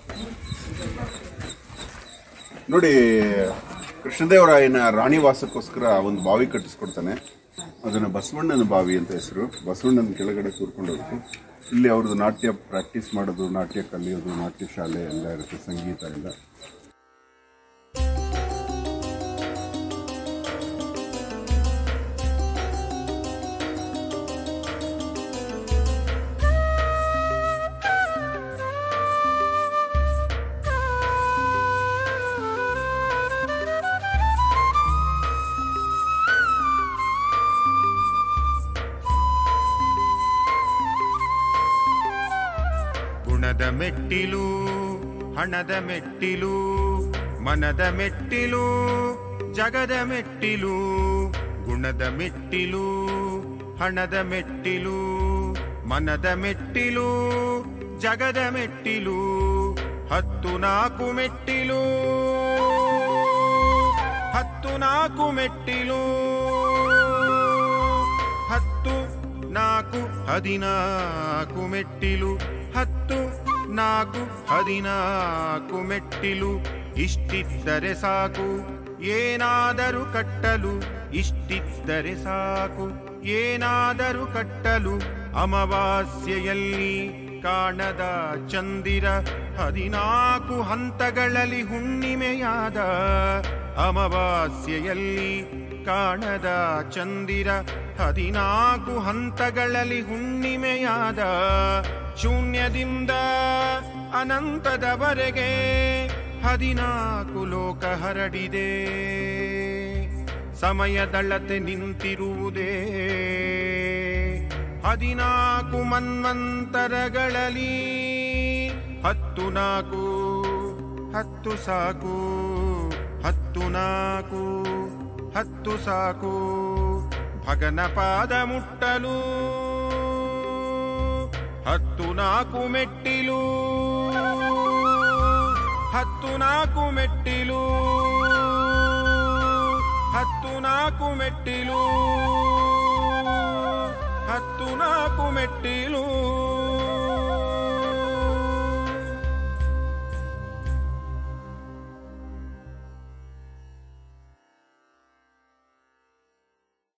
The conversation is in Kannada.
ನೋಡಿ ಕೃಷ್ಣದೇವರಾಯನ ರಾಣಿವಾಸಕ್ಕೋಸ್ಕರ ಒಂದು ಬಾವಿ ಕಟ್ಟಿಸ್ಕೊಡ್ತಾನೆ ಅದನ್ನು ಬಸವಣ್ಣನ ಬಾವಿ ಅಂತ ಹೆಸರು ಬಸವಣ್ಣನ ಕೆಳಗಡೆ ಕೂರ್ಕೊಂಡು ಹೋಗ್ತು ಇಲ್ಲಿ ಅವ್ರದ್ದು ನಾಟ್ಯ ಪ್ರಾಕ್ಟೀಸ್ ಮಾಡೋದು ನಾಟ್ಯ ಕಲಿಯೋದು ನಾಟ್ಯ ಶಾಲೆ ಎಲ್ಲ ಇರುತ್ತೆ ಸಂಗೀತ ಎಲ್ಲ ಗುಣದ ಮೆಟ್ಟಿಲು ಹಣದ ಮೆಟ್ಟಿಲು ಮನದ ಮೆಟ್ಟಿಲು ಜಗದ ಮೆಟ್ಟಿಲು ಗುಣದ ಮೆಟ್ಟಿಲು ಹಣದ ಮೆಟ್ಟಿಲು ಮನದ ಮೆಟ್ಟಿಲು ಜಗದ ಮೆಟ್ಟಿಲು ಹತ್ತು ನಾಲ್ಕು ಮೆಟ್ಟಿಲು ಹತ್ತು ನಾಲ್ಕು ಮೆಟ್ಟಿಲು ಹತ್ತು ನಾಲ್ಕು ಹದಿನಾಲ್ಕು ಮೆಟ್ಟಿಲು ಹತ್ತು ನಾಲ್ಕು ಹದಿನಾಲ್ಕು ಮೆಟ್ಟಿಲು ಇಷ್ಟಿದ್ದರೆ ಸಾಕು ಏನಾದರೂ ಕಟ್ಟಲು ಇಷ್ಟಿದ್ದರೆ ಸಾಕು ಏನಾದರೂ ಕಟ್ಟಲು ಅಮಾವಾಸ್ಯೆಯಲ್ಲಿ ಕಾಣದ ಚಂದಿರ ಹದಿನಾಲ್ಕು ಹಂತಗಳಲ್ಲಿ ಹುಣ್ಣಿಮೆಯಾದ ಅಮಾವಾಸ್ಯೆಯಲ್ಲಿ ಕಾಣದ ಚಂದಿರ ಹದಿನಾಲ್ಕು ಹಂತಗಳಲ್ಲಿ ಹುಣ್ಣಿಮೆಯಾದ ಶೂನ್ಯದಿಂದ ಅನಂತದವರೆಗೆ ಹದಿನಾಲ್ಕು ಲೋಕ ಹರಡಿದೆ ಸಮಯದಳತೆ ನಿಂತಿರುವುದೇ ಹದಿನಾಲ್ಕು ಮನ್ವಂತರಗಳಲ್ಲಿ ಹತ್ತು ನಾಲ್ಕು ಹತ್ತು ಸಾಕು ಹತ್ತು ನಾಲ್ಕು ಹತ್ತು ಸಾಕು ಭಗನ ಪಾದ ಮುಟ್ಟಲು ಹತ್ತು ನಾಲ್ಕು ಮೆಟ್ಟಿಲು ಹತ್ತು ನಾಲ್ಕು ಮೆಟ್ಟಿಲು ಹತ್ತು ನಾಲ್ಕು ಮೆಟ್ಟಿಲು ಹತ್ತು ನಾಲ್ಕು ಮೆಟ್ಟಿಲು